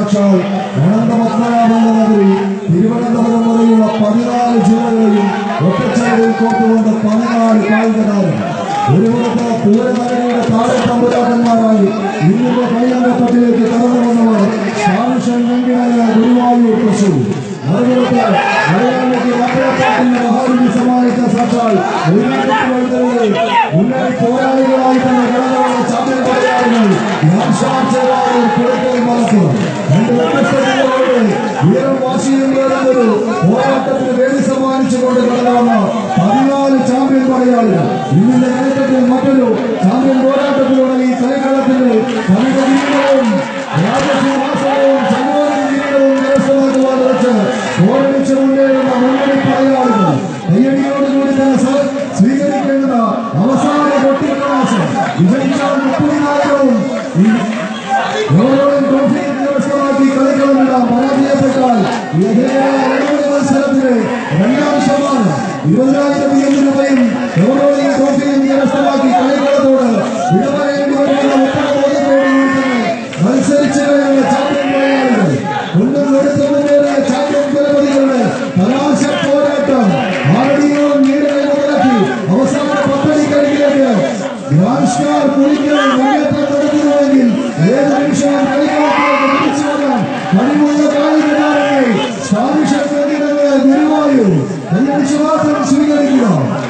സാക്ഷാൽ അനന്തപത്മനാഭന്റെ നഗരി തിരുവനന്തപുരം വരെയുള്ള പതിനാല് ജില്ലകളെയും ഒറ്റച്ചേരിൽ കോർത്തുകൊണ്ട് പതിനാല് കായിക താരം ഒരു പുറത്ത് പൂരനഗരിയുടെ താഴെ തമ്പുരാക്കന്മാരായി ഇന്നിന്റെ കൈയങ്കത്തട്ടിലേക്ക് കടന്നു വന്നവർ സാംഷൻ വെങ്കിടായ ഗുരുവായൂർ തൃശൂർ മറുപുറത്ത് മലയാളിക്ക് മക്കളപ്പാട്ടിന്റെ മഹാബലി സമാഹിച്ച സാക്ഷാൽ ഉയർത്തുവഴുതലുകൾ മുന്നണി പോരാളികളായി തന്നെ കടന്നു വന്ന ചാമ്പ്യൻ പടയാളികൾ നാംശാം ചേരാറും കുളക്കൽ മലപ്പുറം രണ്ട് വ്യത്യസ്ത ജില്ലകളുടെ വീരം വാശിയും നേടുന്നൊരു പോരാട്ടത്തിന് വേദി സമ്മാനിച്ചുകൊണ്ട് കടന്നു വന്ന പതിനാല് ചാമ്പ്യൻ പടയാളികൾ ഇന്നിന്റെ നേതൃത്വത്തിൽ മറ്റൊരു ചാമ്പ്യൻ പോരാട്ടത്തിലൂടെ ഈ കളിക്കളത്തിന്റെ കവിത ജീവിതവും രാജസിംഹാസനവും ചങ്ങോലി ജീവിതവും കരസ്ഥമാക്കുവാൻ വെച്ച് പോരടിച്ച് മുന്നേറുന്ന മുന്നണി പടയാളികൾ കയ്യടിയോടുകൂടി തന്നെ സ- സ്വീകരിക്കേണ്ട അവസാന കൊട്ടിക്കലാശം വിജയിച്ചാൽ മുപ്പതിനായിരവും ഈ ഓരോരും ട്രോഫി കരസ്ഥമാക്കി കളിക്കളമിടാം പരാജയപ്പെട്ടാൽ എതിരായ രണ്ടാമത് മത്സരത്തിന് രണ്ടാം ശതമാനം ഇരുപതിനായിരം എന്ന രൂപയും ഓരോരും ട്രോഫിയും കരസ്ഥമാക്കി കളിക്കളത്തോട് വിടപറയേണ്ടി വരുന്ന ഉത്തരവാദിത്തോടുകൂടി തന്നെ മത്സരിച്ചു കഴിഞ്ഞ ചാമ്പ്യൻ പോരാളികൾ കൊണ്ടും എടുത്തു മുന്നേറിയ ചാമ്പ്യൻ കുലപതികളുടെ കലാശ പോരാട്ടം ആരടിയോളം നീടനെ മുതലാക്കി അവസാന പത്തടി കരികിലേക്ക് ഗ്രാൻഡ് സ്റ്റാർ കുളിക്കൽ മുന്നേറ്റം നടത്തുന്നുവെങ്കിൽ ഏത് നിമിഷവും കളിക്കളത്തിലേക്ക് തിരിച്ചു വരാൻ കഴിവുള്ള കായിക താരങ്ങൾ സ്ഥാപിഷൻ നേരിടുന്ന ഗുരുവായൂർ കയ്യടിച്ച് മാത്രം സ്വീകരിക്കുക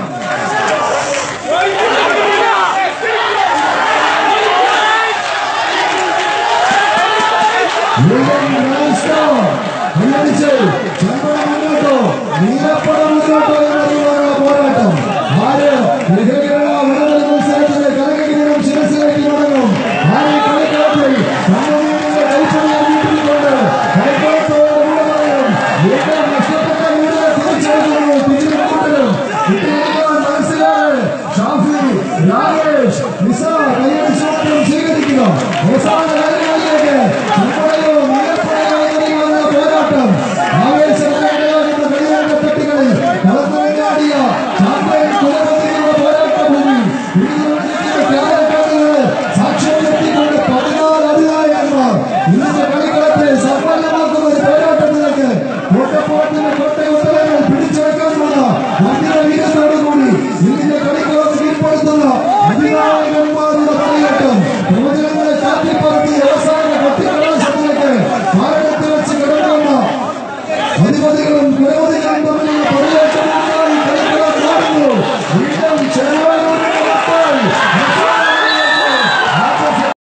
വീണ്ടും ഗ്രാൻഡ് സ്റ്റാർ കയ്യടിച്ച് ചെമ്പട മുന്നോട്ടോ നീലപ്പട മുന്നോട്ടോ എന്നറിയുവാനുള്ള പോരാട്ടം ആര് ലഹരിയുള്ള വനിതല മത്സരത്തിലെ കലകിരീടം ശിരസിലേക്ക് മടങ്ങും ആര് കളിക്കളത്തിൽ സമൂഹത്തിന്റെ കൈപ്പണിയെ വീട്ടിക്കൊണ്ട് കളിക്കളത്തോട് കൂടെ പറയും വീണ്ടും നഷ്ടപ്പെട്ട വീട് തിരിച്ചെടുക്കുന്നു തിരിച്ചുകൊണ്ടുവരും കുട്ടികളെ മനസ്സിലാറ് ഷാഫി രാജേഷ് നിസാർ കയ്യടിച്ച് മാത്രം സ്വീകരിക്കുക അവസാന കാര്യങ്ങളിലേക്ക് ചെമ്പടയോ നീലപ്പടയോ എന്നറിയുവാനുള്ള പോരാട്ടം ആവേശകരമാകുന്ന കളികളുടെ പെട്ടികളിൽ കടന്നുവെന്നാടിയ ചാമ്പ്യൻ കുലപതികളുടെ പോരാട്ട ഭൂമി ഇരുന്നൂറ്റിന്റെ ക്യാമറക്കാരുകളെ സാക്ഷ്യം നിർത്തിക്കൊണ്ട് പതിനാല് അധികാരികന്മാർ ഇന്നത്തെ കളിക്കളത്തെ സമ്പന്നമാക്കുന്ന ഒരു പോരാട്ടത്തിലേക്ക് കോട്ടപ്പോട്ടിന്റെ കോട്ടയുത്തരങ്ങൾ പിടിച്ചെടുക്കാനുള്ള മന്ദിര വീരത്തോടുകൂടി ഇതിന്റെ കളിക്കളത്ത് കീഴ്പ്പെടുത്തുന്ന അധികാരികന്മാരുടെ പടയേറ്റം പ്രവചനങ്ങളെ കാറ്റിപ്പറത്തി അവസാന കൊട്ടിക്കലാശത്തിലേക്ക് ഭാരതത്തിൽ വെച്ച് കിടക്കുന്ന അധിപതികളും കുലപതി